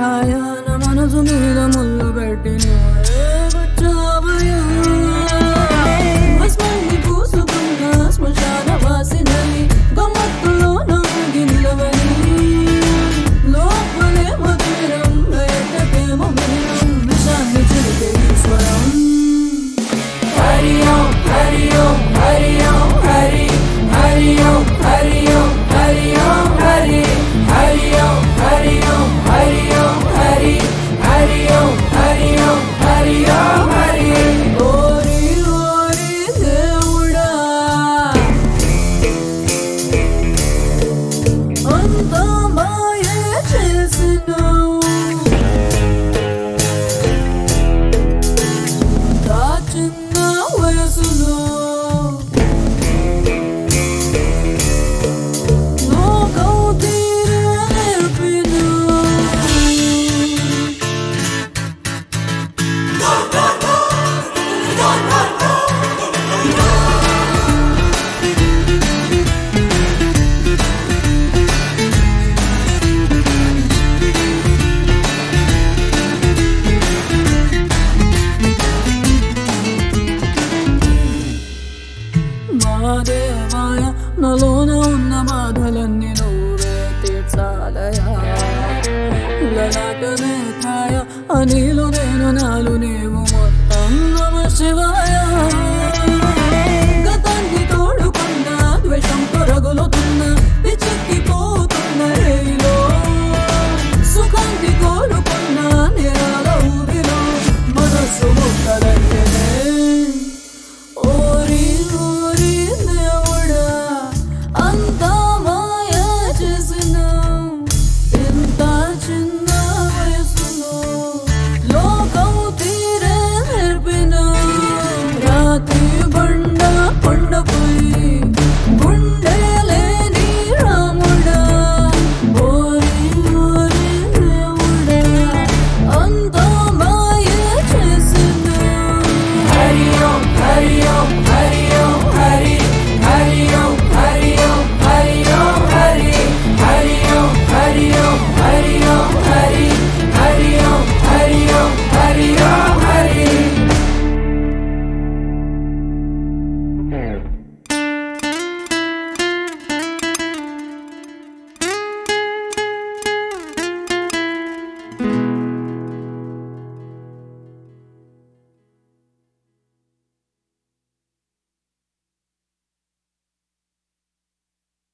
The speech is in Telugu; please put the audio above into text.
ఛాయ నా మనసు మీద ముళ్ళు పెట్టి నువ్వే వచ్చావయ్యా. భస్మాన్ని పూసుకున్న శ్మశాన వాసినై గమ్మత్తులో నవ్వుగి నిలవని లోపలే మధురం బయటకేమో మీరం విషాన్ని చిలికే ఈశ్వరం హరి ఓం హరి ఓం హరి ఓం హరి హరి ఓం హరి ఓం హరి ఓం హరి హరి ఓం హరి ఓం హరి ఓం హరి హరి ఓం హరి ఓం హరి ఓం హరి ఓరి ఓరి దేవుడా అంత మాయే చేసినావు దాచున్న వయసులో లోకం తీరే నేర్పినా మాదేవాయ నలోన ఉన్న బాధలన్నీ నువ్వే తీర్చాలయా లలాటనే కాయ అనిలు నేను నాలు నీవు మొత్తం నమ శివ